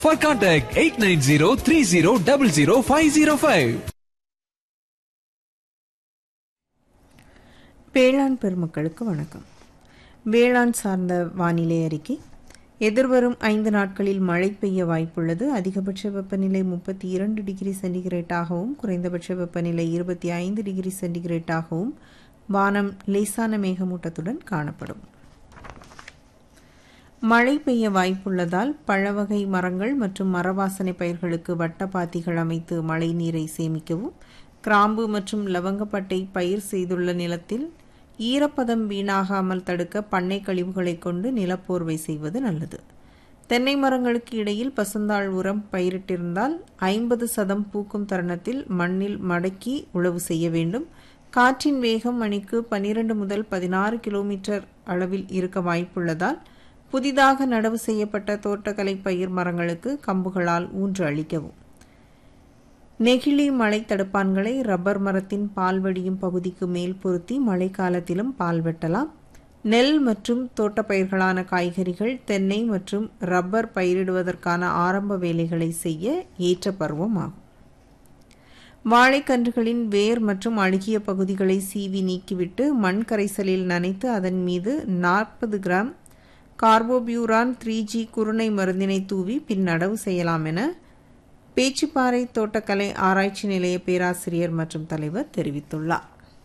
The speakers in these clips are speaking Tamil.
For contact 890-30-00505. வேளாண் பெருமக்களுக்கு வணக்கம் வேளாண் சார்ந்த வானிலை அறிக்கை எதிர்வரும் ஐந்து நாட்களில் மழை பெய்ய வாய்ப்புள்ளது அதிகபட்ச வெப்பநிலை முப்பத்தி இரண்டு டிகிரி சென்டிகிரேட்டாகவும் குறைந்தபட்ச வெப்பநிலை இருபத்தி ஐந்து டிகிரி சென்டிகிரேட்டாகவும் வானம் லேசான மேகமூட்டத்துடன் காணப்படும் மழை பெய்ய வாய்ப்புள்ளதால் பழவகை மரங்கள் மற்றும் மரவாசனை பயிர்களுக்கு வட்டப்பாத்திகள் அமைத்து மழை நீரை சேமிக்கவும் கிராம்பு மற்றும் லவங்கப்பட்டை பயிர் செய்துள்ள நிலத்தில் ஈரப்பதம் வீணாகாமல் தடுக்க பண்ணை கழிவுகளை கொண்டு நிலப்போர்வை செய்வது நல்லது தென்னை மரங்களுக்கு இடையில் பசுந்தாள் உரம் பயிரிட்டிருந்தால் ஐம்பது சதம் பூக்கும் தருணத்தில் மண்ணில் மடக்கி உழவு செய்ய வேண்டும் காற்றின் வேகம் மணிக்கு பனிரெண்டு முதல் பதினாறு கிலோமீட்டர் அளவில் இருக்க வாய்ப்புள்ளதால் புதிதாக நடவு செய்யப்பட்ட தோட்டக்கலை பயிர் மரங்களுக்கு கம்புகளால் ஊன்று அளிக்கவும் நெகிழி மழை தடுப்பான்களை ரப்பர் மரத்தின் பால் வடியும் பகுதிக்கு மேல் பொருத்தி மழைக்காலத்திலும் பால் வெட்டலாம் நெல் மற்றும் தோட்டப்பயிர்களான காய்கறிகள் தென்னை மற்றும் ரப்பர் பயிரிடுவதற்கான ஆரம்ப வேலைகளை செய்ய ஏற்ற பருவம் ஆகும் வாழைக்கன்றுகளின் வேர் மற்றும் அழுகிய பகுதிகளை சீவி நீக்கிவிட்டு மண் கரைசலில் நனைத்து அதன் மீது நாற்பது கிராம் கார்போபியூரான் த்ரீ ஜி குருணை மருந்தினை தூவி பின் நடவு செய்யலாம் என பேச்சுப்பாறை தோட்டக்கலை ஆராய்ச்சி நிலைய பேராசிரியர் மற்றும் தலைவர் தெரிவித்துள்ளார்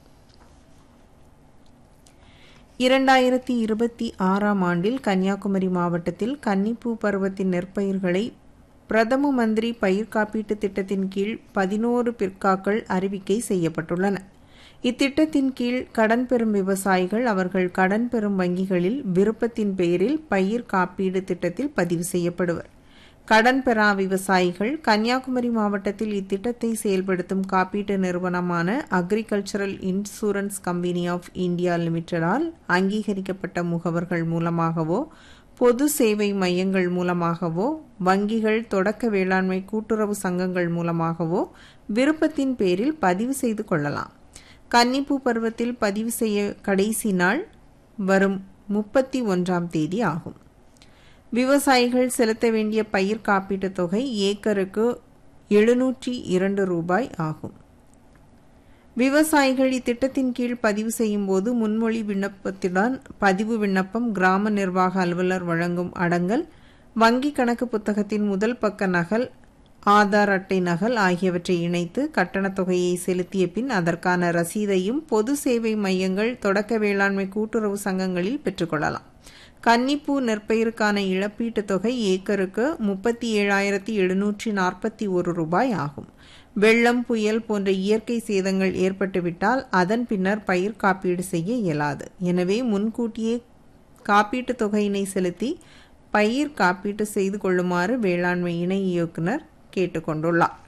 இரண்டாயிரத்தி இருபத்தி ஆறாம் ஆண்டில் கன்னியாகுமரி மாவட்டத்தில் கன்னிப்பூ பருவத்தின் நெற்பயிர்களை பிரதம மந்திரி பயிர் காப்பீட்டு திட்டத்தின் கீழ் பதினோரு பிற்காக்கள் அறிவிக்கை செய்யப்பட்டுள்ளன இத்திட்டத்தின் கீழ் கடன் பெறும் விவசாயிகள் அவர்கள் கடன் பெறும் வங்கிகளில் விருப்பத்தின் பெயரில் பயிர் காப்பீடு திட்டத்தில் பதிவு செய்யப்படுவர் கடன் பெறா விவசாயிகள் கன்னியாகுமரி மாவட்டத்தில் இத்திட்டத்தை செயல்படுத்தும் காப்பீட்டு நிறுவனமான agricultural insurance company of India லிமிடெடால் அங்கீகரிக்கப்பட்ட முகவர்கள் மூலமாகவோ பொது சேவை மையங்கள் மூலமாகவோ வங்கிகள் தொடக்க வேளாண்மை கூட்டுறவு சங்கங்கள் மூலமாகவோ விருப்பத்தின் பேரில் பதிவு செய்து கொள்ளலாம் கன்னிப்பூ பருவத்தில் பதிவு செய்ய கடைசி நாள் வரும் முப்பத்தி ஒன்றாம் தேதி ஆகும் விவசாயிகள் செலுத்த வேண்டிய பயிர் காப்பீட்டுத் தொகை ஏக்கருக்கு எழுநூற்றி இரண்டு ரூபாய் ஆகும் விவசாயிகள் இத்திட்டத்தின் கீழ் பதிவு செய்யும் போது முன்மொழி விண்ணப்பத்துடன் பதிவு விண்ணப்பம் கிராம நிர்வாக அலுவலர் வழங்கும் அடங்கல் வங்கி கணக்கு புத்தகத்தின் முதல் பக்க நகல் ஆதார் அட்டை நகல் ஆகியவற்றை இணைத்து கட்டணத் தொகையை செலுத்திய பின் அதற்கான ரசீதையும் பொது சேவை மையங்கள் தொடக்க வேளாண்மை கூட்டுறவு சங்கங்களில் பெற்றுக்கொள்ளலாம் கன்னிப்பூ நெற்பயிறுக்கான இழப்பீட்டுத் தொகை ஏக்கருக்கு முப்பத்தி ஏழாயிரத்தி எழுநூற்றி நாற்பத்தி ஒரு ரூபாய் ஆகும் வெள்ளம் புயல் போன்ற இயற்கை சேதங்கள் ஏற்பட்டுவிட்டால் அதன் பின்னர் பயிர் காப்பீடு செய்ய இயலாது எனவே முன்கூட்டியே காப்பீட்டுத் தொகையினை செலுத்தி பயிர் காப்பீட்டு செய்து கொள்ளுமாறு வேளாண்மை இணை இயக்குனர் கேட்டுக்கொண்டுள்ளார்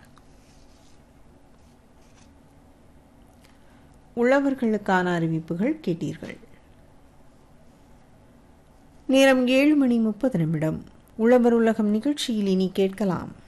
உழவர்களுக்கான அறிவிப்புகள் கேட்டீர்கள் நேரம் ஏழு மணி முப்பது நிமிடம் உழவர் உலகம் நிகழ்ச்சியில் இனி கேட்கலாம்